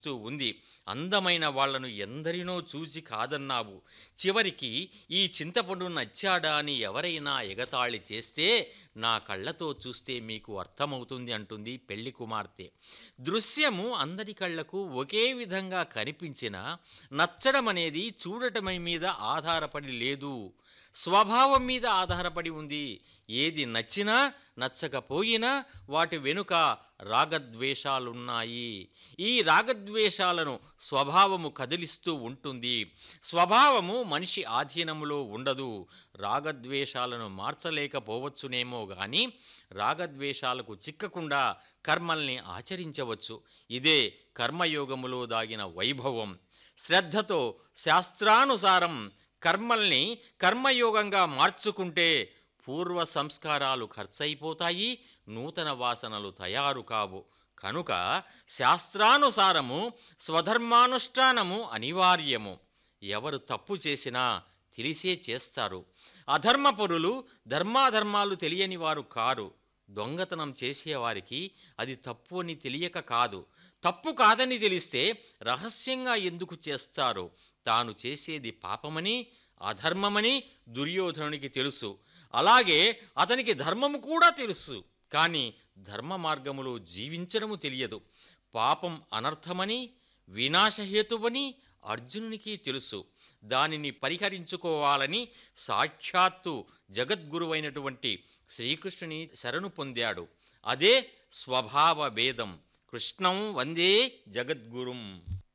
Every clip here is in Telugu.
చేస్తూ ఉంది అందమైన వాళ్లను ఎందరినో చూసి కాదన్నావు చివరికి ఈ చింతపండు నచ్చాడా అని ఎవరైనా ఎగతాళి చేస్తే నా కళ్ళతో చూస్తే మీకు అర్థమవుతుంది అంటుంది పెళ్లి కుమార్తె దృశ్యము అందరి కళ్ళకు ఒకే విధంగా కనిపించినా నచ్చడం అనేది చూడటం మీద ఆధారపడి లేదు స్వభావం మీద ఆధారపడి ఉంది ఏది నచ్చినా నచ్చకపోయినా వాటి వెనుక రాగద్వేషాలున్నాయి ఈ రాగద్వేషాలను స్వభావము కదిలిస్తూ ఉంటుంది స్వభావము మనిషి ఆధీనములో ఉండదు రాగద్వేషాలను మార్చలేకపోవచ్చునేమో గాని రాగద్వేషాలకు చిక్కకుండా కర్మల్ని ఆచరించవచ్చు ఇదే కర్మయోగములో దాగిన వైభవం శ్రద్ధతో శాస్త్రానుసారం కర్మల్ని కర్మయోగంగా మార్చుకుంటే పూర్వ సంస్కారాలు ఖర్చయిపోతాయి నూతన వాసనలు తయారు కావు కనుక శాస్త్రానుసారము స్వధర్మానుష్ఠానము అనివార్యము ఎవరు తప్పు చేసినా తెలిసే చేస్తారు అధర్మపరులు ధర్మాధర్మాలు తెలియని వారు కారు దొంగతనం చేసేవారికి అది తప్పు అని తెలియక కాదు తప్పు కాదని తెలిస్తే రహస్యంగా ఎందుకు చేస్తారు తాను చేసేది పాపమని అధర్మమని దుర్యోధనునికి తెలుసు అలాగే అతనికి ధర్మము కూడా తెలుసు కానీ ధర్మ మార్గములో జీవించడము తెలియదు పాపం అనర్థమని వినాశహేతువని అర్జునునికి తెలుసు దానిని పరిహరించుకోవాలని సాక్షాత్తు జగద్గురువైనటువంటి శ్రీకృష్ణుని శరణు పొందాడు అదే స్వభావ భేదం కృష్ణం వందే జగద్గురుం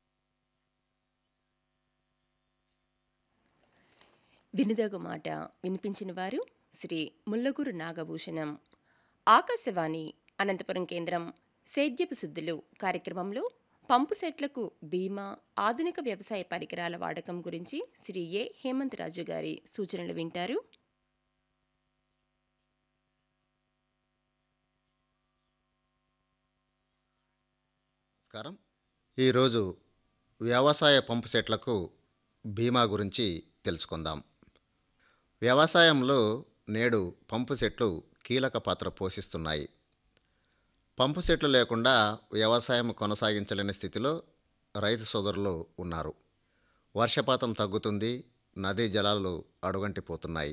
వినుదగు మాట వినిపించిన వారు శ్రీ ముల్లగూరు నాగభూషణం ఆకాశవాణి అనంతపురం కేంద్రం సేద్యపు శుద్ధులు కార్యక్రమంలో పంపు సెట్లకు బీమా ఆధునిక వ్యవసాయ పరికరాల వాడకం గురించి శ్రీ ఏ హేమంత్ రాజు గారి సూచనలు వింటారు నమస్కారం ఈరోజు వ్యవసాయ పంపు సెట్లకు బీమా గురించి తెలుసుకుందాం వ్యవసాయంలో నేడు పంపు సెట్లు కీలక పాత్ర పోషిస్తున్నాయి పంపు సెట్లు లేకుండా వ్యవసాయం కొనసాగించలేని స్థితిలో రైతు సోదరులు ఉన్నారు వర్షపాతం తగ్గుతుంది నదీ జలాలు అడుగంటిపోతున్నాయి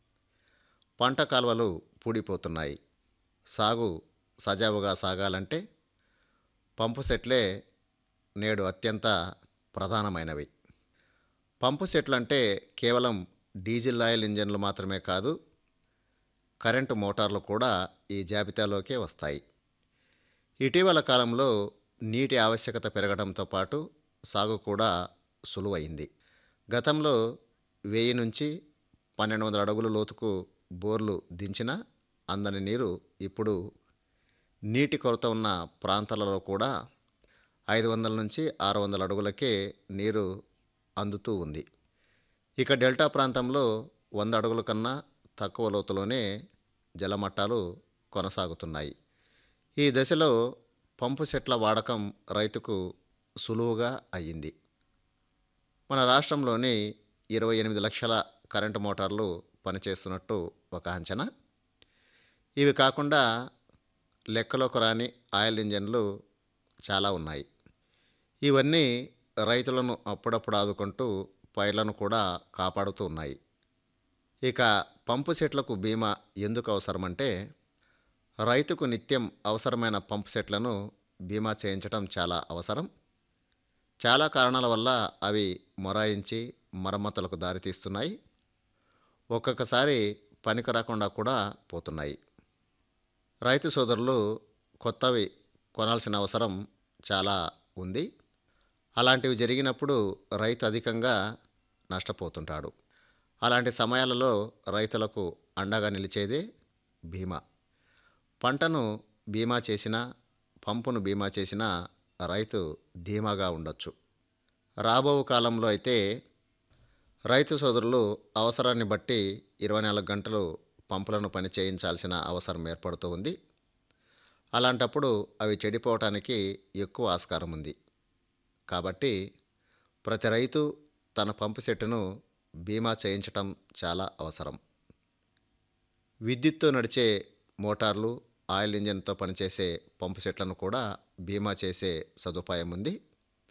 పంట కాలువలు పూడిపోతున్నాయి సాగు సజావుగా సాగాలంటే పంపు సెట్లే నేడు అత్యంత ప్రధానమైనవి పంపు సెట్లు అంటే కేవలం డీజిల్ ఆయిల్ ఇంజన్లు మాత్రమే కాదు కరెంటు మోటార్లు కూడా ఈ జాబితాలోకే వస్తాయి ఇటీవల కాలంలో నీటి ఆవశ్యకత పెరగడంతో పాటు సాగు కూడా సులువైంది గతంలో వెయ్యి నుంచి పన్నెండు వందల అడుగుల లోతుకు బోర్లు దించినా అందని నీరు ఇప్పుడు నీటి కొరత ఉన్న ప్రాంతాలలో కూడా ఐదు వందల నుంచి ఆరు వందల అడుగులకే నీరు అందుతూ ఉంది ఇక డెల్టా ప్రాంతంలో వంద అడుగుల కన్నా తక్కువ లోతులోనే జలమట్టాలు కొనసాగుతున్నాయి ఈ దశలో పంపు సెట్ల వాడకం రైతుకు సులువుగా అయ్యింది మన రాష్ట్రంలోని ఇరవై ఎనిమిది లక్షల కరెంటు మోటార్లు పనిచేస్తున్నట్టు ఒక అంచనా ఇవి కాకుండా లెక్కలోకి రాని ఆయిల్ ఇంజన్లు చాలా ఉన్నాయి ఇవన్నీ రైతులను అప్పుడప్పుడు ఆదుకుంటూ పైర్లను కూడా కాపాడుతూ ఉన్నాయి ఇక పంపు సెట్లకు బీమా ఎందుకు అవసరమంటే రైతుకు నిత్యం అవసరమైన పంపు సెట్లను బీమా చేయించడం చాలా అవసరం చాలా కారణాల వల్ల అవి మొరాయించి మరమ్మతులకు దారితీస్తున్నాయి ఒక్కొక్కసారి పనికి రాకుండా కూడా పోతున్నాయి రైతు సోదరులు కొత్తవి కొనాల్సిన అవసరం చాలా ఉంది అలాంటివి జరిగినప్పుడు రైతు అధికంగా నష్టపోతుంటాడు అలాంటి సమయాలలో రైతులకు అండగా నిలిచేదే బీమా పంటను బీమా చేసినా పంపును బీమా చేసినా రైతు ధీమాగా ఉండొచ్చు రాబో కాలంలో అయితే రైతు సోదరులు అవసరాన్ని బట్టి ఇరవై నాలుగు గంటలు పంపులను పని చేయించాల్సిన అవసరం ఏర్పడుతూ ఉంది అలాంటప్పుడు అవి చెడిపోవటానికి ఎక్కువ ఆస్కారం ఉంది కాబట్టి ప్రతి రైతు తన పంపు సెట్టును బీమా చేయించటం చాలా అవసరం విద్యుత్తో నడిచే మోటార్లు ఆయిల్ ఇంజన్తో పనిచేసే పంపు సెట్లను కూడా బీమా చేసే సదుపాయం ఉంది